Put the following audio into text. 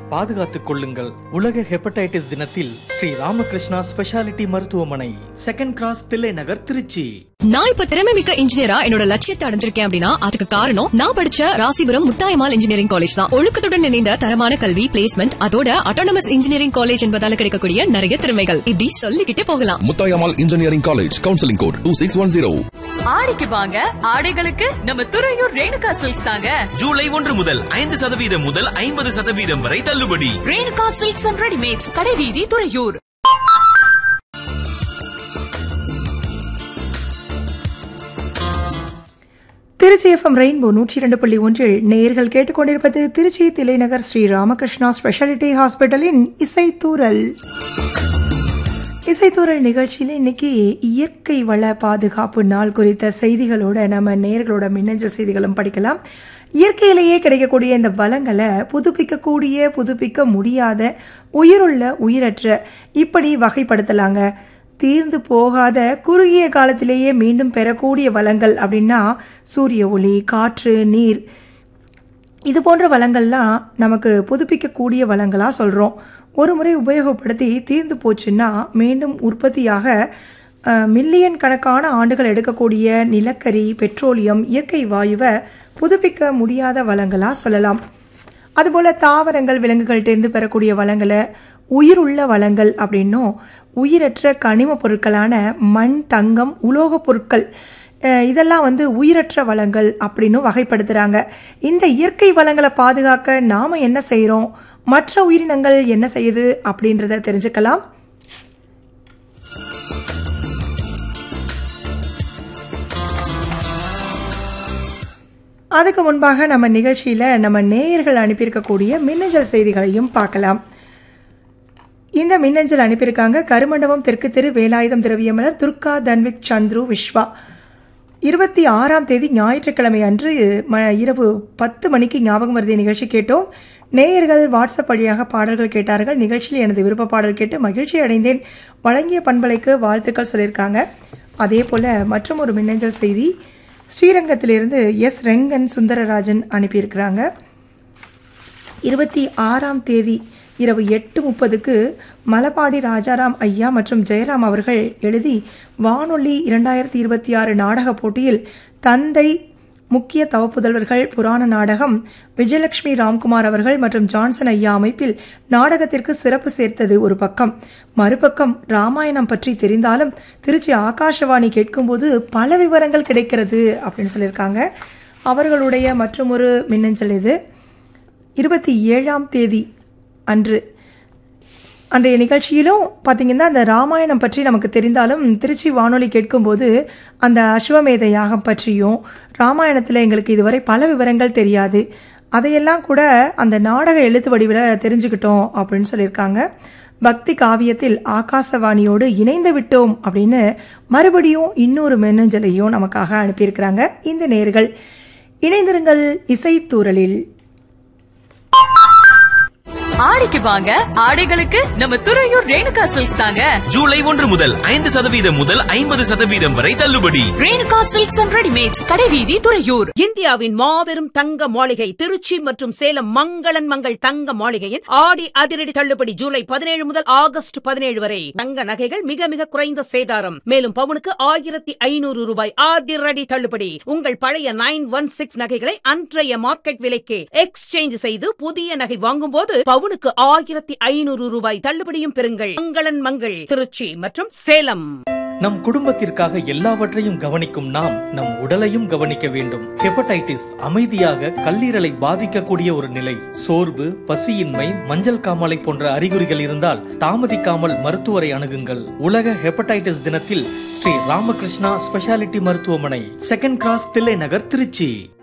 பாதுகாத்துக் கொள்ளுங்கள் உலக ஹெப்படைட்டிஸ் தினத்தில் ஸ்ரீ ராமகிருஷ்ணா ஸ்பெஷாலிட்டி மருத்துவமனை செகண்ட் கிராஸ் தில்லை நகர் திருச்சி நான் இப்ப திறமை மிக்க இன்ஜினியரா என்னோட லட்சியத்தை அடைஞ்சிருக்கேன் அப்படின்னா அதுக்கு காரணம் நான் படிச்ச ராசிபுரம் முத்தாயமால் இன்ஜினியரிங் காலேஜ் தான் ஒழுக்கத்துடன் இணைந்த தரமான கல்வி பிளேஸ்மெண்ட் அதோட அட்டானமஸ் இன்ஜினியரிங் காலேஜ் என்பதால கிடைக்கக்கூடிய நிறைய திறமைகள் இப்படி சொல்லிக்கிட்டே போகலாம் Muthayammal engineering college counselling code two six one zero ஆடிக்கு வாங்க ஆடைகளுக்கு நம்ம துறையூர் ரேணுகா சில்க்ஸ் தாங்க ஜூலை ஒன்று முதல் ஐந்து சதவீதம் முதல் ஐம்பது சதவீதம் வரை தள்ளுபடி ரேணுகா சில்க்ஸ் அண்ட் ரெடிமேட்ஸ் கடைவீதி துறையூர் திருச்சி எஃப்எம் ரெயின்போ நூற்றி இரண்டு புள்ளி ஒன்றில் நேயர்கள் கேட்டுக்கொண்டிருப்பது திருச்சி திலைநகர் ஸ்ரீ ராமகிருஷ்ணா ஸ்பெஷாலிட்டி ஹாஸ்பிட்டலின் இசைத்தூரல் இசைத்தூரல் நிகழ்ச்சியில் இன்னைக்கு இயற்கை வள பாதுகாப்பு நாள் குறித்த செய்திகளோட நம்ம நேயர்களோட மின்னஞ்சல் செய்திகளும் படிக்கலாம் இயற்கையிலேயே கிடைக்கக்கூடிய இந்த வளங்களை புதுப்பிக்கக்கூடிய புதுப்பிக்க முடியாத உயிருள்ள உயிரற்ற இப்படி வகைப்படுத்தலாங்க தீர்ந்து போகாத குறுகிய காலத்திலேயே மீண்டும் பெறக்கூடிய வளங்கள் அப்படின்னா சூரிய ஒளி காற்று நீர் இது போன்ற வளங்கள்லாம் நமக்கு புதுப்பிக்கக்கூடிய வளங்களாக சொல்கிறோம் ஒரு முறை உபயோகப்படுத்தி தீர்ந்து போச்சுன்னா மீண்டும் உற்பத்தியாக அஹ், மில்லியன் கணக்கான ஆண்டுகள் எடுக்கக்கூடிய நிலக்கரி பெட்ரோலியம் இயற்கை வாயுவை புதுப்பிக்க முடியாத வளங்களாக சொல்லலாம் அதுபோல் தாவரங்கள் விலங்குகள்கிட்டேருந்து பெறக்கூடிய வளங்களை உயிருள்ள வளங்கள் அப்படின்னும் உயிரற்ற கனிம பொருட்களான மண் தங்கம் உலோகப் பொருட்கள் அஹ் இதெல்லாம் வந்து உயிரற்ற வளங்கள் அப்படின்னு வகைப்படுத்துகிறாங்க இந்த இயற்கை வளங்களை பாதுகாக்க நாம் என்ன செய்கிறோம் மற்ற உயிரினங்கள் என்ன செய்யுது அப்படின்றத தெரிஞ்சுக்கலாம் அதுக்கு முன்பாக நம்ம நிகழ்ச்சியில் நம்ம நேயர்கள் அனுப்பியிருக்கக்கூடிய மின்னஞ்சல் செய்திகளையும் பார்க்கலாம் இந்த மின்னஞ்சல் அனுப்பியிருக்காங்க கருமண்டபம் தெற்கு தெரு வேலாயுதம் திரவியமலர் துர்கா தன்விக் சந்துரு விஸ்வா இருபத்தி ஆறாம் தேதி ஞாயிற்றுக்கிழமை அன்று ம இரவு பத்து மணிக்கு ஞாபகம் வருதிய நிகழ்ச்சி கேட்டோம் நேயர்கள் வாட்ஸ்அப் வழியாக பாடல்கள் கேட்டார்கள் நிகழ்ச்சியில் எனது விருப்ப பாடல் கேட்டு மகிழ்ச்சி அடைந்தேன் வழங்கிய பண்பலைக்கு வாழ்த்துக்கள் சொல்லியிருக்காங்க அதே போல் மற்றும் ஒரு மின்னஞ்சல் செய்தி ஸ்ரீரங்கத்திலிருந்து எஸ் ரெங்கன் சுந்தரராஜன் அனுப்பியிருக்கிறாங்க இருபத்தி ஆறாம் தேதி இரவு எட்டு முப்பதுக்கு மலபாடி ராஜாராம் ஐயா மற்றும் ஜெயராம் அவர்கள் எழுதி வானொலி இரண்டாயிரத்தி இருபத்தி ஆறு நாடகப் போட்டியில் தந்தை முக்கிய தவப்புதல்வர்கள் புராண நாடகம் விஜயலட்சுமி ராம்குமார் அவர்கள் மற்றும் ஜான்சன் ஐயா அமைப்பில் நாடகத்திற்கு சிறப்பு சேர்த்தது ஒரு பக்கம் மறுபக்கம் ராமாயணம் பற்றி தெரிந்தாலும் திருச்சி ஆகாஷவாணி கேட்கும்போது பல விவரங்கள் கிடைக்கிறது அப்படின்னு சொல்லியிருக்காங்க அவர்களுடைய மற்றொரு மின்னஞ்சல் இது இருபத்தி ஏழாம் தேதி அன்று அன்றைய நிகழ்ச்சியிலும் பார்த்திங்கன்னா அந்த ராமாயணம் பற்றி நமக்கு தெரிந்தாலும் திருச்சி வானொலி கேட்கும்போது அந்த அஸ்வமேத யாகம் பற்றியும் ராமாயணத்தில் எங்களுக்கு இதுவரை பல விவரங்கள் தெரியாது அதையெல்லாம் கூட அந்த நாடக எழுத்து வடிவில் தெரிஞ்சுக்கிட்டோம் அப்படின்னு சொல்லியிருக்காங்க பக்தி காவியத்தில் ஆகாசவாணியோடு இணைந்து விட்டோம் அப்படின்னு மறுபடியும் இன்னொரு மின்னஞ்சலையும் நமக்காக அனுப்பியிருக்கிறாங்க இந்த நேர்கள் இணைந்திருங்கள் இசைத்தூரலில் ஆடிக்கு வாங்க ஆடைகளுக்கு நம்ம துறையூர் ரேணுகா சில்க்ஸ் தாங்க ஜூலை ஒன்று முதல் ஐந்து சதவீதம் முதல் ஐம்பது சதவீதம் வரை தள்ளுபடி ரேணுகா சில்க்ஸ் அண்ட் ரெடிமேட்ஸ் கடைவீதி துறையூர் இந்தியாவின் மாபெரும் தங்க மாளிகை திருச்சி மற்றும் சேலம் மங்களன் மங்கள் தங்க மாளிகையின் ஆடி அதிரடி தள்ளுபடி ஜூலை பதினேழு முதல் ஆகஸ்ட் பதினேழு வரை தங்க நகைகள் மிக மிக குறைந்த சேதாரம் மேலும் பவுனுக்கு ஆயிரத்தி ஐநூறு ரூபாய் அதிரடி தள்ளுபடி உங்கள் பழைய நைன் ஒன் சிக்ஸ் நகைகளை அன்றைய மார்க்கெட் விலைக்கு எக்ஸ்சேஞ்ச் செய்து புதிய நகை வாங்கும்போது பவுனுக்கு ஆயிரத்தி ஐநூறு ரூபாய் தள்ளுபடியும் பெறுங்கள் மங்களன் மங்கள் திருச்சி மற்றும் சேலம் நம் குடும்பத்திற்காக எல்லாவற்றையும் கவனிக்கும் நாம் நம் உடலையும் கவனிக்க வேண்டும் ஹெப்படைட்டிஸ் அமைதியாக கல்லீரலை பாதிக்கக்கூடிய ஒரு நிலை சோர்வு பசியின்மை மஞ்சள் காமாலை போன்ற அறிகுறிகள் இருந்தால் தாமதிக்காமல் மருத்துவரை அணுகுங்கள் உலக ஹெப்படைட்டிஸ் தினத்தில் ஸ்ரீ ராமகிருஷ்ணா ஸ்பெஷாலிட்டி மருத்துவமனை செகண்ட் கிராஸ் தில்லை நகர் திருச்சி